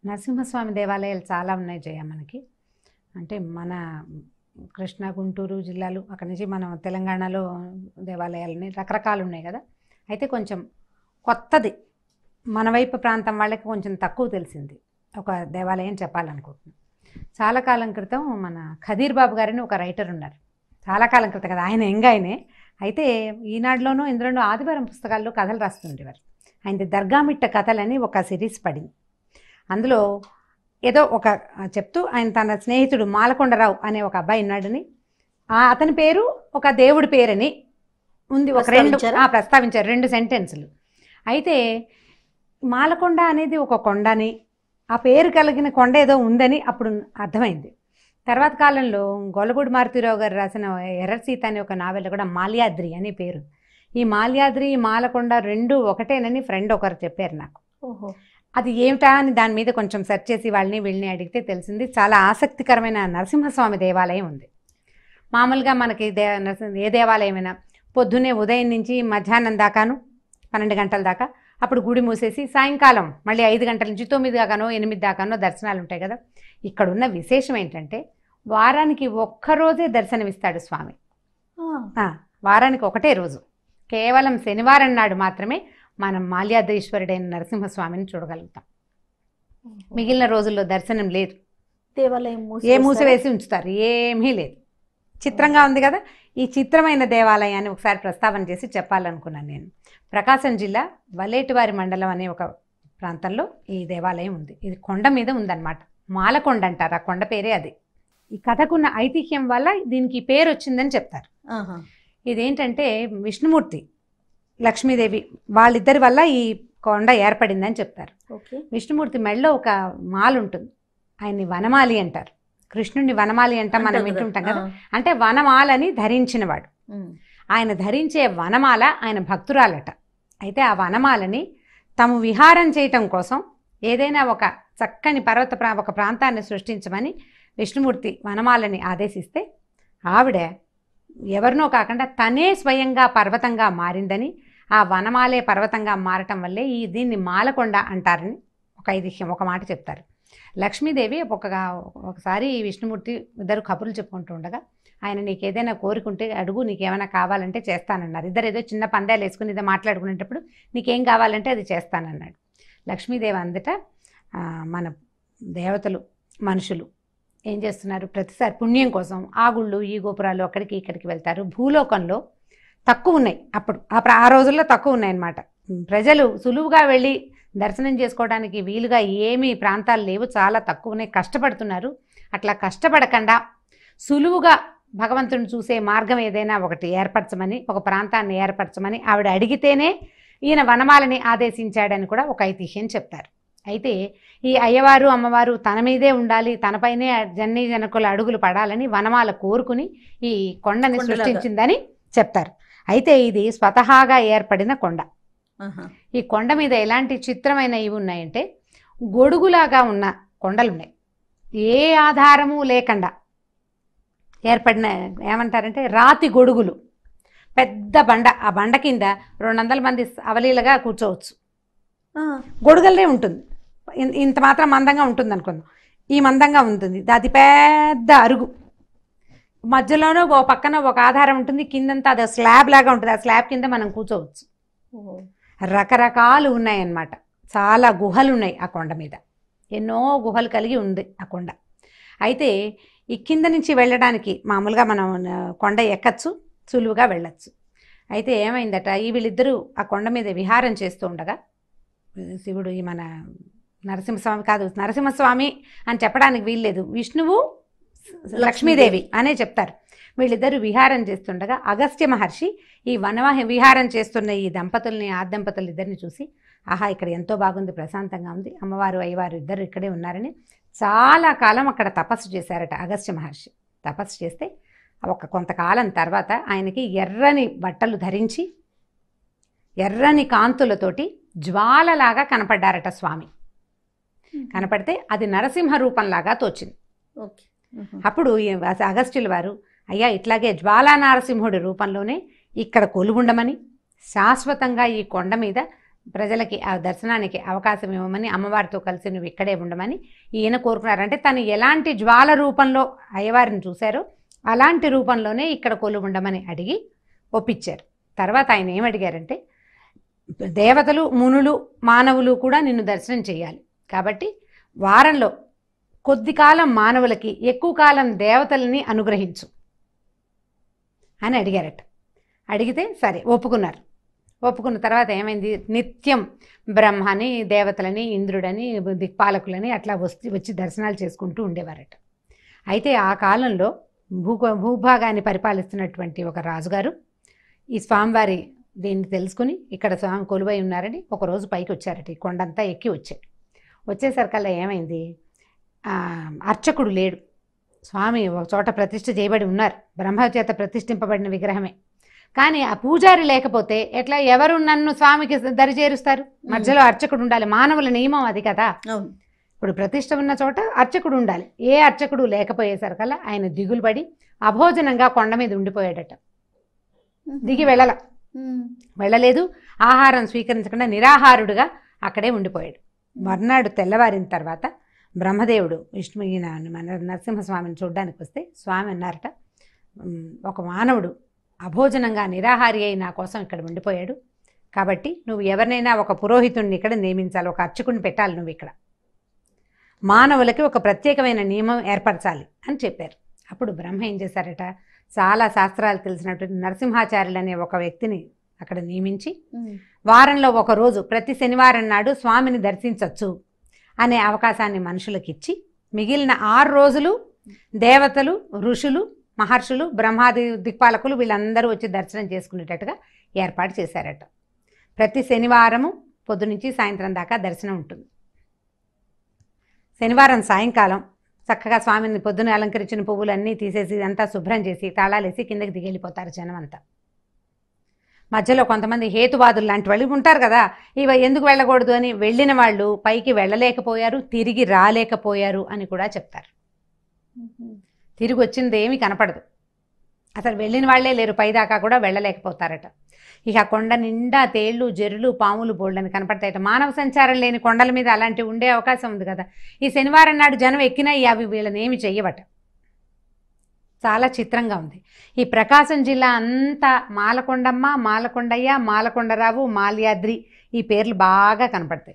నరసింహస్వామి దేవాలయాలు చాలా ఉన్నాయి జయ మనకి అంటే మన కృష్ణా గుంటూరు జిల్లాలు అక్కడి నుంచి మనం తెలంగాణలో దేవాలయాలని రకరకాలు ఉన్నాయి కదా అయితే కొంచెం కొత్తది మన వైపు ప్రాంతం వాళ్ళకి కొంచెం తక్కువ తెలిసింది ఒక దేవాలయం చెప్పాలనుకుంటున్నాను చాలా కాలం క్రితం మన ఖదీర్ బాబు గారని ఒక రైటర్ ఉన్నారు చాలా కాలం క్రితం కదా ఆయన ఎంగ ఆయనే అయితే ఈనాడులోనూ ఇందులోనూ ఆదివారం పుస్తకాల్లో కథలు రాస్తుండేవారు ఆయనది దర్గామిట్ట కథలని ఒక సిరీస్ పడింది అందులో ఏదో ఒక ఆ, చెప్తూ ఆయన తన స్నేహితుడు మాలకొండరావు అనే ఒక అబ్బాయి ఉన్నాడని ఆ అతని పేరు ఒక దేవుడి పేరని ఉంది ఒక రెండు ప్రస్తావించారా? ఆ, ప్రస్తావించారు రెండు సెంటెన్సులు అయితే మాలకొండ అనేది ఒక కొండని ఆ పేరు కలిగిన కొండ ఏదో ఉందని అప్పుడు అర్థమైంది తర్వాత కాలంలో గొల్లగూడి మారుతిరావు గారు రాసిన ఎర్ర సీత అనే ఒక నావెల్ కూడా మాల్యాద్రి అనే పేరు ఈ మాల్యాద్రి మాలకొండ రెండు ఒకటేనని ఫ్రెండ్ ఒకరు చెప్పారు నాకు ఓహో అది ఏమిటా అని దాని మీద కొంచెం సెర్చ్ చేసి వాళ్ళని వీళ్ళని అడిగితే తెలిసింది చాలా ఆసక్తికరమైన నరసింహస్వామి దేవాలయం ఉంది మామూలుగా మనకి దే నరసింహ ఏ దేవాలయమైనా పొద్దున్నే ఉదయం నుంచి మధ్యాహ్నం దాకాను పన్నెండు గంటల దాకా అప్పుడు గుడి మూసేసి సాయంకాలం మళ్ళీ ఐదు గంటల నుంచి తొమ్మిది దాకానో ఎనిమిది దాకానో దర్శనాలు ఉంటాయి కదా ఇక్కడ ఉన్న విశేషం ఏంటంటే వారానికి ఒక్కరోజే దర్శనమిస్తాడు స్వామి ఆ, ఆ, వారానికి ఒకటే రోజు కేవలం శనివారం నాడు మాత్రమే మనం మాల్యాద్రీశ్వరుడైన నరసింహస్వామిని చూడగలుగుతాం మిగిలిన రోజుల్లో దర్శనం లేదు దేవాలయం ఏ మూసివేస్తారా? మూసివేసి ఉంచుతారు ఏమీ లేదు చిత్రంగా ఉంది కదా ఈ చిత్రమైన దేవాలయాన్ని ఒకసారి ప్రస్తావన చేసి చెప్పాలనుకున్నాను నేను ప్రకాశం జిల్లా వలేటివారి మండలం అనే ఒక ప్రాంతంలో ఈ దేవాలయం ఉంది ఇది కొండ మీద ఉందన్నమాట మాలకొండ అంటారు ఆ కొండ పేరే అది ఈ కథకున్న ఐతిహ్యం వల్ల దీనికి ఈ పేరు వచ్చిందని చెప్తారు ఆహా. ఇదేంటంటే విష్ణుమూర్తి లక్ష్మీదేవి వాళ్ళిద్దరి వల్ల ఈ కొండ ఏర్పడిందని చెప్తారు ఓకే విష్ణుమూర్తి మెడలో ఒక మాల ఉంటుంది ఆయన్ని వనమాలి అంటారు కృష్ణుడిని వనమాలి అంటాం మనం అంటారు వింటుంటాం కదా. కదా అంటే వనమాలని ధరించినవాడు ఆ, ఉమ్. ఆయన ధరించే వనమాల ఆయన భక్తురాలట అయితే ఆ వనమాలని తాము విహారం చేయటం కోసం ఏదైనా ఒక చక్కని పర్వత ప్రా ఒక ప్రాంతాన్ని సృష్టించమని విష్ణుమూర్తి వనమాలని ఆదేశిస్తే ఆవిడ ఎవరినో కాకుండా తనే స్వయంగా పర్వతంగా మారిందని ఆ వనమాలే పర్వతంగా మారటం వల్లే ఈ దీన్ని మాలకొండ అంటారని ఒక ఐతిహ్యం ఒక మాట చెప్తారు లక్ష్మీదేవి ఒక ఒకసారి విష్ణుమూర్తి ఇద్దరు కబుర్లు చెప్పుకుంటూ ఉండగా ఆయన నీకు ఏదైనా కోరుకుంటే అడుగు నీకేమైనా కావాలంటే చేస్తానన్నారు ఇద్దరు ఏదో చిన్న పందాలు వేసుకుని ఏదో మాట్లాడుకునేటప్పుడు నీకేం కావాలంటే అది చేస్తానన్నాడు లక్ష్మీదేవి అందట ఆ, మన దేవతలు మనుషులు ఏం చేస్తున్నారు ప్రతిసారి పుణ్యం కోసం ఆ గుళ్ళు ఈ గోపురాలు అక్కడికి ఇక్కడికి వెళ్తారు భూలోకంలో తక్కువ ఉన్నాయి అప్పుడు ఆ ప్ర- ఆ రోజుల్లో తక్కువ ఉన్నాయి అన్నమాట ప్రజలు సులువుగా వెళ్ళి దర్శనం చేసుకోవడానికి వీలుగా ఏమీ ప్రాంతాలు లేవు చాలా తక్కువ ఉన్నాయి కష్టపడుతున్నారు అట్లా కష్టపడకుండా సులువుగా భగవంతుని చూసే మార్గం ఏదైనా ఒకటి ఏర్పరచమని ఒక ప్రాంతాన్ని ఏర్పరచమని ఆవిడ అడిగితేనే ఈయన వనమాలని ఆదేశించాడని కూడా ఒక ఐతిహ్యం చెప్తారు అయితే ఈ అయ్యవారు అమ్మవారు తన మీదే ఉండాలి తనపైనే జన్ని జనకుల అడుగులు పడాలని వనమాల కోరుకుని ఈ కొండని కొండలాగా. సృష్టించిందని చెప్తారు అయితే ఇది స్వతహాగా ఏర్పడిన కొండ ఆహా. ఈ కొండ మీద ఎలాంటి చిత్రమైన ఇవి ఉన్నాయంటే గొడుగులాగా ఉన్న కొండలు ఉన్నాయి ఏ ఆధారము లేకుండా ఏర్పడిన ఏమంటారంటే రాతి గొడుగులు పెద్ద బండ ఆ బండ కింద రెండు వందల మంది అవలీలగా కూర్చోవచ్చు ఆ, గొడుగల్లే ఉంటుంది ఇన్- ఇంత మాత్రం మందంగా ఉంటుంది అనుకుందాం ఈ మందంగా ఉంటుంది అది పెద్ద అరుగు మధ్యలోనూ ఓ పక్కన ఒక ఆధారం ఉంటుంది కిందంతా అది స్లాబ్ లాగా ఉంటుంది ఆ స్లాబ్ కింద మనం కూర్చోవచ్చు ఓ. రకరకాలు ఉన్నాయన్నమాట చాలా గుహలు ఉన్నాయి ఆ కొండ మీద ఎన్నో గుహలు కలిగి ఉంది ఆ కొండ అయితే ఈ కింద నుంచి వెళ్ళడానికి మామూలుగా మనం ఆ, కొండ ఎక్కచ్చు సులువుగా వెళ్ళచ్చు అయితే ఏమైందట ఈ వీళ్ళిద్దరూ ఆ కొండ మీద విహారం చేస్తూ ఉండగా శివుడు ఈ మన నరసింహస్వామి కాదు నరసింహస్వామి అని చెప్పడానికి వీల్లేదు విష్ణువు లక్ష్మీదేవి అనే చెప్తారు వీళ్ళిద్దరూ విహారం చేస్తుండగా అగస్త్య మహర్షి ఈ వనవాహ విహారం చేస్తున్న ఈ దంపతుల్ని ఆ దంపతులు ఇద్దరిని చూసి ఆహా ఇక్కడ ఎంతో బాగుంది ప్రశాంతంగా ఉంది అమ్మవారు అయ్యవారు ఇద్దరు ఇక్కడే ఉన్నారని చాలా కాలం అక్కడ తపస్సు చేశారట అగస్త్య మహర్షి తపస్సు చేస్తే ఒక కొంతకాలం తర్వాత ఆయనకి ఎర్రని బట్టలు ధరించి ఎర్రని కాంతులతోటి జ్వాలలాగా కనపడ్డారట స్వామి కనపడితే అది నరసింహ రూపంలాగా తోచింది ఓకే ఉహు. అప్పుడు ఈ అగస్త్యుల వారు అయ్యా ఇట్లాగే జ్వాలా నరసింహుడి రూపంలోనే ఇక్కడ కొలువుండమని శాశ్వతంగా ఈ కొండ మీద ప్రజలకి ఆ దర్శనానికి అవకాశం ఇవ్వమని అమ్మవారితో కలిసి నువ్వు ఇక్కడే ఉండమని ఈయన కోరుకున్నారు అంటే తను ఎలాంటి జ్వాల రూపంలో అయ్యవారిని చూశారో అలాంటి రూపంలోనే ఇక్కడ కొలు ఉండమని అడిగి ఒప్పించారు తర్వాత ఆయన ఏం అడిగారంటే దేవతలు మునులు మానవులు కూడా నిన్ను దర్శనం చేయాలి కాబట్టి వారంలో కొద్ది కాలం మానవులకి ఎక్కువ కాలం దేవతలని అనుగ్రహించు అని అడిగారట అడిగితే సరే ఒప్పుకున్నారు ఒప్పుకున్న తర్వాత ఏమైంది నిత్యం బ్రహ్మని దేవతలని ఇంద్రుడని దిక్పాలకులని అట్లా వచ్చి వచ్చి దర్శనాలు చేసుకుంటూ ఉండేవారట అయితే ఆ కాలంలో భూ భూభాగాన్ని పరిపాలిస్తున్నటువంటి ఒక రాజుగారు ఈ స్వామివారి దీన్ని తెలుసుకుని ఇక్కడ స్వామి కొలువై ఉన్నారని ఒకరోజు పైకి వచ్చారట ఈ కొండంతా ఎక్కి వచ్చాడు వచ్చేసరికల్లా ఏమైంది ఆ, అర్చకుడు లేడు స్వామి ఒక చోట ప్రతిష్ఠ చేయబడి ఉన్నారు బ్రహ్మ చేత ప్రతిష్ఠింపబడిన విగ్రహమే కానీ ఆ పూజారి లేకపోతే ఎట్లా ఎవరు నన్ను స్వామికి దరి చేరుస్తారు మధ్యలో అర్చకుడు ఉండాలి మానవుల నియమం అది కదా అవును ఇప్పుడు ప్రతిష్ట ఉన్న చోట అర్చకుడు ఉండాలి ఏ అర్చకుడు లేకపోయేసరికల్లా ఆయన దిగులు పడి అభోజనంగా కొండ మీద ఉండిపోయాడట దిగి వెళ్ళల ఉమ్. వెళ్ళలేదు ఆహారం స్వీకరించకుండా నిరాహారుడుగా అక్కడే ఉండిపోయాడు మర్నాడు తెల్లవారిన తర్వాత బ్రహ్మదేవుడు విష్ణు ఈయన మన నరసింహస్వామిని చూడడానికి వస్తే స్వామి అన్నారట "ఉమ్, ఒక మానవుడు అభోజనంగా నిరాహారి అయి నా కోసం ఇక్కడ ఉండిపోయాడు కాబట్టి నువ్వు ఎవరినైనా ఒక పురోహితుడిని ఇక్కడ నియమించాలి ఒక అర్చకుడిని పెట్టాలి నువ్వు ఇక్కడ మానవులకి ఒక ప్రత్యేకమైన నియమం ఏర్పరచాలి అని చెప్పారు అప్పుడు బ్రహ్మ ఏం చేశారట చాలా శాస్త్రాలు తెలిసినటువంటి నరసింహాచార్యులు అనే ఒక వ్యక్తిని అక్కడ నియమించి ఉమ్. వారంలో ఒక రోజు ప్రతి శనివారం నాడు స్వామిని దర్శించవచ్చు అనే అవకాశాన్ని మనుషులకు ఇచ్చి మిగిలిన ఆరు రోజులు దేవతలు ఋషులు మహర్షులు బ్రహ్మాది దిక్పాలకులు వీళ్ళందరూ వచ్చి దర్శనం చేసుకునేటట్టుగా ఏర్పాటు చేశారట ప్రతి శనివారము పొద్దునుంచి సాయంత్రం దాకా దర్శనం ఉంటుంది శనివారం సాయంకాలం చక్కగా స్వామిని పొద్దున అలంకరించిన పువ్వులన్నీ తీసేసి అంతా శుభ్రం చేసి తాళాలేసి కిందకి దిగెళ్ళిపోతారు జనం అంతా మధ్యలో కొంతమంది హేతువాదులు లాంటి వాళ్ళు ఉంటారు కదా ఇవ ఎందుకు వెళ్ళకూడదు అని వెళ్ళిన వాళ్ళు పైకి వెళ్ళలేకపోయారు తిరిగి రాలేకపోయారు అని కూడా చెప్తారు ఉమ్. తిరిగి వచ్చింది ఏమీ కనపడదు అసలు వెళ్ళిన వాళ్ళే లేరు పైదాకా కూడా వెళ్ళలేకపోతారట ఇక ఆ కొండ నిండా తేళ్ళు జెర్రులు పాములు బోళ్ళని కనపడతాయట మానవ సంచారం లేని కొండల మీద అలాంటివి ఉండే అవకాశం ఉంది కదా ఈ శనివారం నాడు జనం ఎక్కినా ఈ అవి వీళ్ళని ఏమి చెయ్యవట చాలా చిత్రంగా ఉంది ఈ ప్రకాశం జిల్లా అంతా మాలకొండమ్మ మాలకొండయ్య మాలకొండరావు మాల్యాద్రి ఈ పేర్లు బాగా కనపడతాయి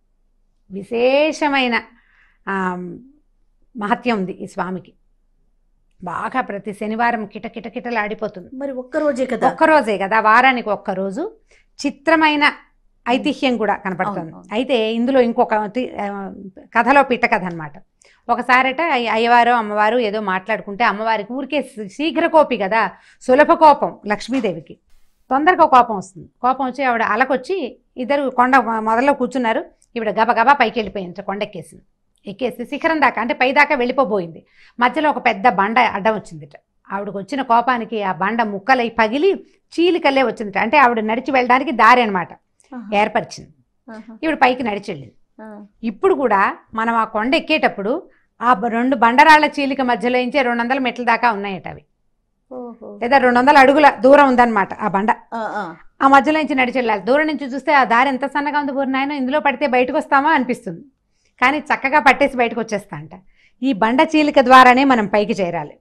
విశేషమైన ఆ, మహత్యం ఉంది ఈ స్వామికి బాగా ప్రతి శనివారం కిటకిట కిటలాడిపోతుంది మరి ఒక్క రోజే కదా ఒక్కరోజే కదా వారానికి ఒక్కరోజు చిత్రమైన ఐతిహ్యం కూడా కనపడుతుంది అవును, అవును. అయితే ఇందులో ఇంకొక తి- ఆ, కథలో పిట్ట కథ అనమాట ఒకసారట అయ్య- అయ్యవారు అమ్మవారు ఏదో మాట్లాడుకుంటే అమ్మవారికి ఊరికే శీ- శీఘ్ర కోపి కదా సులభ కోపం లక్ష్మీదేవికి తొందరగా కోపం వస్తుంది కోపం వచ్చి ఆవిడ అలకొచ్చి ఇద్దరు కొండ మొదల్లో కూర్చున్నారు ఈవిడ గబగబా పైకి వెళ్ళిపోయింది కొండ ఎక్కేసింది ఎక్కేసి శిఖరం దాకా అంటే పై దాకా వెళ్ళిపోబోయింది మధ్యలో ఒక పెద్ద బండ అడ్డం వచ్చిందిట ఆవిడకు వచ్చిన కోపానికి ఆ బండ ముక్కలై పగిలి చీలికల్లే వచ్చిందిట అంటే ఆవిడ నడిచి వెళ్ళడానికి దారి అనమాట ఆహా. ఏర్పరిచింది ఆహా. ఈవిడ పైకి నడిచి వెళ్ళింది ఆ. ఇప్పుడు కూడా మనం ఆ కొండ ఎక్కేటప్పుడు ఆ బ- రెండు బండరాళ్ల చీలిక మధ్యలో ఇంచే రెండు వందల మెట్ల దాకా ఉన్నాయట అవి ఓహో. లేదా రెండు వందల అడుగుల దూరం ఉందన్నమాట ఆ బండ ఆ, ఆ. ఆ మధ్యలో నుంచి నడిచి వెళ్ళాలి దూరం నుంచి చూస్తే ఆ దారి ఎంత సన్నగా ఉంది బోరు నాయన ఇందులో పడితే బయటకు వస్తామా అనిపిస్తుంది కానీ చక్కగా పట్టేసి బయటకు వచ్చేస్తా అంట ఈ బండ చీలిక ద్వారానే మనం పైకి చేరాలి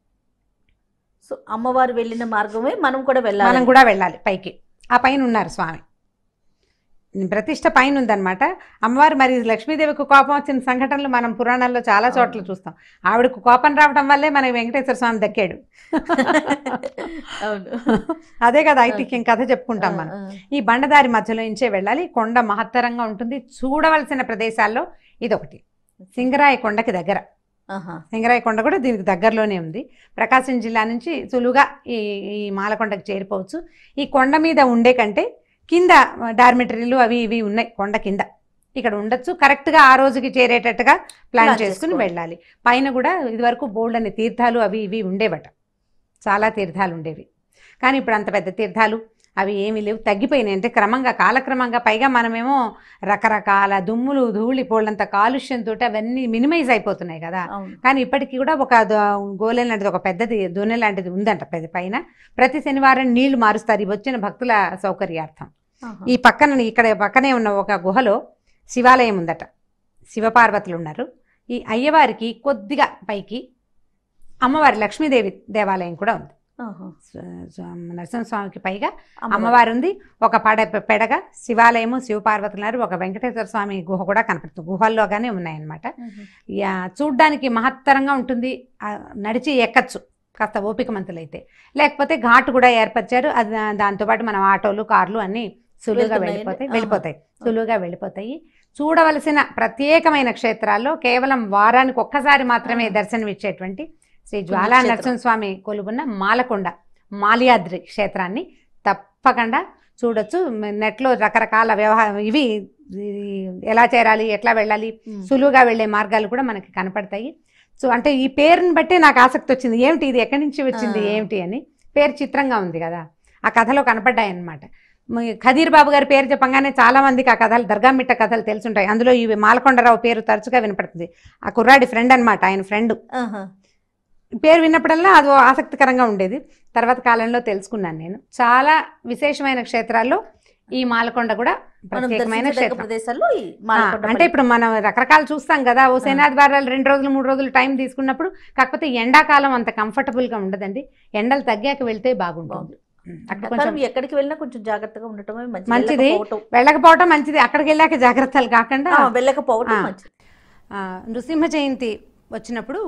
సో అమ్మవారు వెళ్ళిన మార్గమే మనం కూడా వెళ్ళాలి మనం కూడా వెళ్ళాలి పైకి ఆ పైన ఉన్నారు స్వామి ప్రతిష్ట పైన ఉందన్నమాట అమ్మవారు మరి లక్ష్మీదేవికి కోపం వచ్చిన సంఘటనలు మనం పురాణాల్లో చాలా చోట్ల చూస్తాం ఆవిడకు కోపం రావడం వల్లే మనకి వెంకటేశ్వర స్వామి దక్కాడు అవును అదే కదా ఐతిహ్యం కథ చెప్పుకుంటాం మనం ఆ, ఈ బండదారి మధ్యలో నుంచే వెళ్ళాలి కొండ మహత్తరంగా ఉంటుంది చూడవలసిన ప్రదేశాల్లో ఇదొకటి సింగరాయ కొండకి దగ్గర ఆహా. సింగరాయ కొండ కూడా దీనికి దగ్గరలోనే ఉంది ప్రకాశం జిల్లా నుంచి సులువుగా ఈ ఈ మాలకొండకి చేరిపోవచ్చు ఈ కొండ మీద ఉండే కంటే కింద డార్మిటరీలు అవి ఇవి ఉన్నాయి కొండ కింద ఇక్కడ ఉండొచ్చు కరెక్ట్గా ఆ రోజుకి చేరేటట్టుగా ప్లాన్ Plan చేసుకుని చేసుకోవాలి. వెళ్ళాలి పైన కూడా ఇదివరకు బోల్డ్ అనే తీర్థాలు అవి ఇవి ఉండేవట చాలా తీర్థాలు ఉండేవి కానీ ఇప్పుడు అంత పెద్ద తీర్థాలు అవి ఏమీ లేవు తగ్గిపోయినాయి అంటే క్రమంగా కాలక్రమంగా పైగా మనమేమో రకరకాల దుమ్ములు ధూళి పోళ్ళంత కాలుష్యంతో అవన్నీ మినిమైజ్ అయిపోతున్నాయి కదా అవును కానీ ఇప్పటికీ కూడా ఒక ద- గోలె లాంటిది ఒక పెద్దది దొన్నె లాంటిది ఉందంట పెద్ద పైన ప్రతి శనివారం నీళ్లు మారుస్తారు ఇవి వచ్చిన భక్తుల సౌకర్యార్థం ఆహా. ఈ పక్కన ఇక్కడ పక్కనే ఉన్న ఒక గుహలో శివాలయం ఉందట శివపార్వతులు ఉన్నారు ఈ అయ్యవారికి కొద్దిగా పైకి అమ్మవారి లక్ష్మీదేవి దేవాలయం కూడా ఉంది ఆహా. స్వ- స్వ- నరసింహస్వామికి పైగా అమ్మవారు. అమ్మవారు ఉంది ఒక పడ పెడగా శివాలయము శివపార్వతులు ఉన్నారు ఒక వెంకటేశ్వర స్వామి గుహ కూడా కనపడుతుంది గుహల్లోగానే ఉన్నాయన్నమాట ఉహు. యా, చూడ్డానికి మహత్తరంగా ఉంటుంది ఆ, నడిచి ఎక్కచ్చు కాస్త ఓపికమంతులైతే లేకపోతే ఘాటు కూడా ఏర్పరిచారు అది దా- దాంతోపాటు మనం ఆటోలు కార్లు అన్నీ సులువుగా వెళ్తున్నాయండి? వెళ్ళిపోతాయి ఆహా. వెళ్ళిపోతాయి సులువుగా వెళ్ళిపోతాయి చూడవలసిన ప్రత్యేకమైన క్షేత్రాల్లో కేవలం వారానికి ఒక్కసారి మాత్రమే ఆహా. దర్శనమిచ్చేటువంటి శ్రీ జ్వాలా పుణ్యక్షేత్రం. నరసింహస్వామి కొలువున్న మాలకొండ మాలియాద్రి క్షేత్రాన్ని తప్పకుండా చూడొచ్చు మ- నెట్లో రకరకాల వ్యవహారం ఇవి ఈ ఎలా చేరాలి ఎట్లా వెళ్ళాలి ఉమ్. సులువుగా వెళ్ళే మార్గాలు కూడా మనకి కనపడతాయి సో అంటే ఈ పేరుని బట్టి నాకు ఆసక్తి వచ్చింది ఏమిటి ఇది ఎక్కడి నుంచి వచ్చింది ఆ. ఏమిటి అని పేరు చిత్రంగా ఉంది కదా ఆ కథలో కనపడ్డాయి అన్నమాట మ- ఖదీర్ బాబు గారి పేరు చెప్పంగానే చాలా మందికి ఆ కథలు దర్గామిట్ట కథలు తెలుసుంటాయి అందులో ఈ మాలకొండరావు పేరు తరచుగా వినపడుతుంది ఆ కుర్రాడి ఫ్రెండ్ అన్నమాట ఆయన ఫ్రెండ్ ఆహా. పేరు విన్నప్పుడల్లా అది ఓ ఆసక్తికరంగా ఉండేది తర్వాత కాలంలో తెలుసుకున్నాను నేను చాలా విశేషమైన క్షేత్రాల్లో ఈ మాలకొండ కూడా మనం ప్రత్యేకమైన దర్శించదగ్గ క్షేత్రం ప్రదేశాల్లో ఈ ఆ, మాలకొండ అంటే పల్లి. ఇప్పుడు మనం రకరకాలు చూస్తాం కదా ఓ సేనాధికారాలు రెండు రోజులు మూడు రోజులు టైం తీసుకున్నప్పుడు కాకపోతే ఎండాకాలం అంత కంఫర్టబుల్ గా ఉండదండి ఎండలు తగ్గాక వెళ్తే బాగుంటుంది బాగుంది. ఉమ్, అక్కడ కానీ కొంచెం ఎక్కడికి వెళ్ళినా కొంచెం జాగ్రత్తగా ఉండటమే మంచిది మంచిది. వెళ్ళకపోవటం. వెళ్ళకపోవటం మంచిది అక్కడికి వెళ్ళాక జాగ్రత్తలు కాకుండా ఆ, వెళ్ళకపోవటం ఆ. మంచిది ఆ, నృసింహ జయంతి వచ్చినప్పుడు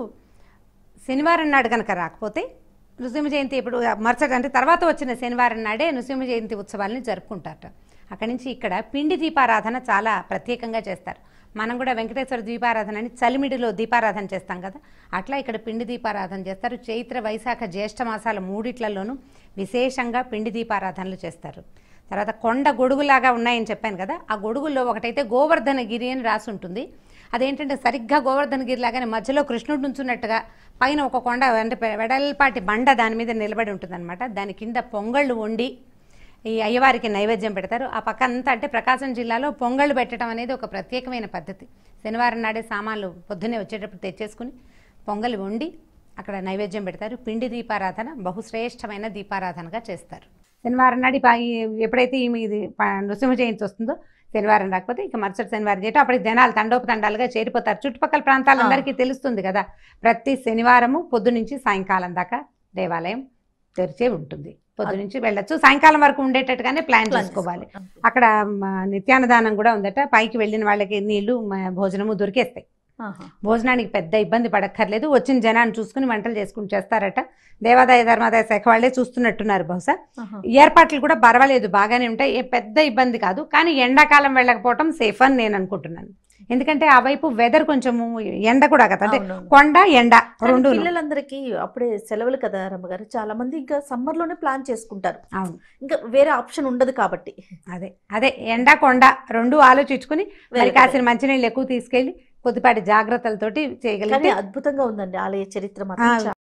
శనివారం నాడు కనుక రాకపోతే నృసింహ జయంతి ఇప్పుడు మరుసటి అంటే తర్వాత వచ్చిన శనివారం నాడే నృసింహ జయంతి ఉత్సవాల్ని జరుపుకుంటారట అక్కడి నుంచి ఇక్కడ పిండి దీపారాధన చాలా ప్రత్యేకంగా చేస్తారు మనం కూడా వెంకటేశ్వర దీపారాధన అని చలిమిడిలో దీపారాధన చేస్తాం కదా అట్లా ఇక్కడ పిండి దీపారాధన చేస్తారు చైత్ర వైశాఖ జ్యేష్ఠ మాసాల మూడిట్లలోనూ విశేషంగా పిండి దీపారాధనలు చేస్తారు తర్వాత కొండ గొడుగులాగా ఉన్నాయని చెప్పాను కదా ఆ గొడుగుల్లో ఒకటైతే గోవర్ధన గిరి అని రాసి ఉంటుంది అదేంటంటే సరిగ్గా గోవర్ధన గిరి లాగానే మధ్యలో కృష్ణుడు నుంచున్నట్టుగా పైన ఒక కొండ అంటే పె- వెడల్పాటి బండ దాని మీద నిలబడి ఉంటుందన్నమాట దాని కింద పొంగళ్ళు వండి ఈ అయ్యవారికి నైవేద్యం పెడతారు ఆ పక్క అంతా అంటే ప్రకాశం జిల్లాలో పొంగళ్ళు పెట్టడం అనేది ఒక ప్రత్యేకమైన పద్ధతి శనివారం నాడే సామాన్లు పొద్దున్నే వచ్చేటప్పుడు తెచ్చేసుకుని పొంగలి వండి అక్కడ నైవేద్యం పెడతారు పిండి దీపారాధన బహుశ్రేష్టమైన దీపారాధనగా చేస్తారు శనివారం నాడు ఈ పా- ఈ ఎప్పుడైతే ఈ ఇది ప- నృసింహ జయంతి వస్తుందో శనివారం రాకపోతే ఇక మరుసటి శనివారం చేయటం అప్పటికి జనాలు తండోపతండాలుగా చేరిపోతారు చుట్టుపక్కల ప్రాంతాలందరికీ తెలుస్తుంది కదా ప్రతి శనివారము పొద్దు నుంచి సాయంకాలం దాకా దేవాలయం తెరిచే ఉంటుంది పొద్దు నుంచి వెళ్ళొచ్చు సాయంకాలం వరకు ఉండేటట్టుగానే ప్లాన్ ప్లాన్ చేసుకోవాలి చేసుకోవాలి. అక్కడ మ, నిత్యాన్నదానం కూడా ఉందట పైకి వెళ్ళిన వాళ్ళకి నీళ్లు మ, భోజనము దొరికేస్తాయి ఆహా. భోజనానికి పెద్ద ఇబ్బంది పడక్కర్లేదు వచ్చిన జనాన్ని చూసుకుని వంటలు చేసుకుని చేస్తారట దేవాదాయ ధర్మాదాయ శాఖ వాళ్ళే చూస్తున్నట్టున్నారు బహుశా ఆహా. ఏర్పాట్లు కూడా పర్వాలేదు బాగానే ఉంటాయి ఏ పెద్ద ఇబ్బంది కాదు కానీ ఎండాకాలం వెళ్ళకపోవటం సేఫ్ అని నేను అనుకుంటున్నాను ఎందుకంటే ఆ వైపు వెదర్ కొంచెము ఎండ కూడా కదా అంటే అవునవును. కొండ ఎండ కానీ రెండు పిల్లలందరికీ అప్పుడే సెలవులు కదా రమ్మగారు చాలా మంది ఇంకా సమ్మర్ లోనే ప్లాన్ చేసుకుంటారు అవును ఇంకా వేరే ఆప్షన్ ఉండదు కాబట్టి అదే అదే ఎండ కొండ రెండు ఆలోచించుకుని మరి వెళ్ళకూడదు. కాసిన మంచినీళ్ళు ఎక్కువ తీసుకెళ్ళి కొద్దిపాటి జాగ్రత్తలతోటి కానీ చేయగలిగితే అద్భుతంగా ఉందండి ఆలయ చరిత్ర మాత్రం ఆ, చాలా